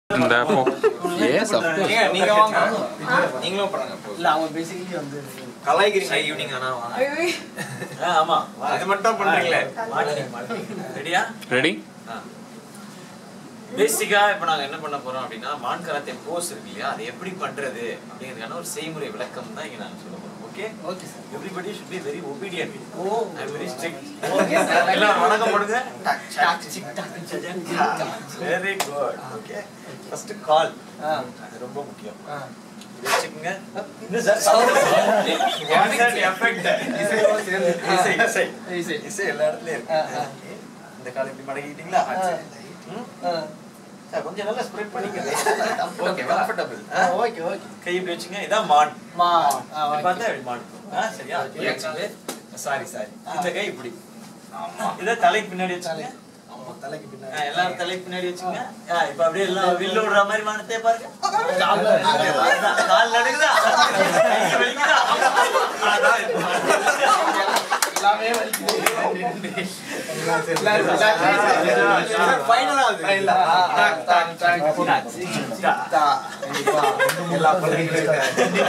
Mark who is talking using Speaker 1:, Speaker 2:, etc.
Speaker 1: இந்த போ
Speaker 2: yes of course
Speaker 3: ஏங்க, நீங்க வாங்க நீங்களும் பண்ணுங்க போ.
Speaker 4: இல்ல அவங்க பேசிக்கலி வந்து
Speaker 3: கலாய்க்கிறீங்க ஈவினிங் ஆனா வாங்க.
Speaker 5: ஆ, ஆமா
Speaker 3: அது மட்டும் பண்றீங்களே
Speaker 5: ரெடியா
Speaker 1: ரெடி
Speaker 5: பேசிக்கா இப்ப நாங்க என்ன பண்ண போறோம் அப்படின்னா மான் கராத்தே போஸ் இருக்கு இல்லையா அதை எப்படி பண்றது அப்படிங்கிறதுக்கான ஒரு செய்முறை விளக்கம் தான் இங்க நாங்க சொல்ல போறோம் okay
Speaker 4: okay sir
Speaker 5: everybody should be very obedient
Speaker 4: oh
Speaker 5: I am very strict
Speaker 4: Okay, sir.
Speaker 5: எல்லாம் வணக்கம் பண்ணுங்க
Speaker 4: டாக் சிக் டாக் சிக்
Speaker 5: very good okay first call
Speaker 4: ஆ
Speaker 5: அது ரொம்ப முக்கியம்
Speaker 4: ஆ
Speaker 5: இது வச்சுக்கோங்க இன்னும் சார் சவுண்ட் எஃபெக்ட் இசை இசை இசை
Speaker 4: இசை.
Speaker 5: இசை எல்லா இடத்துலயும் இருக்கு
Speaker 4: ஆ, ஆ.
Speaker 5: இந்த கால் இப்படி மடக்கிட்டீங்களா
Speaker 4: ஆ.
Speaker 5: ம்?
Speaker 4: ஆ
Speaker 5: சார், கொஞ்சம் நல்லா ஸ்ப்ரெட் பண்ணிக்கங்க ஓகே கம்ஃபர்டபிள்
Speaker 4: ஓகே ஓகே
Speaker 5: கை இப்படி வச்சுங்க இதான் மான்
Speaker 4: மா ஆ
Speaker 5: இப்படி
Speaker 4: ஓகே
Speaker 5: பார்த்தா இப்படி மான் ஆ சரியா சாரி சாரி இந்த கை இப்படி இதை தலைக்கு பின்னாடி வச்சுங்க
Speaker 4: ஆமா தலைக்கு
Speaker 5: ஆ,
Speaker 4: பின்னாடி
Speaker 5: எல்லாரும் தலைக்கு பின்னாடி வச்சுங்க ஆ, இப்ப அப்படியே எல்லாம் வில்லு விடுற மாதிரி மானத்தை பாருங்க
Speaker 4: கால்ல
Speaker 5: அதான், கால் நடுங்குதா கை வலிக்குதா அதான் இது.
Speaker 4: எல்லாமே வலிக்குது
Speaker 3: ஃபைனலா அது
Speaker 4: இல்ல டாக் டாக் டாக் சிக் சிக் டா
Speaker 3: எல்லா பல்லையும்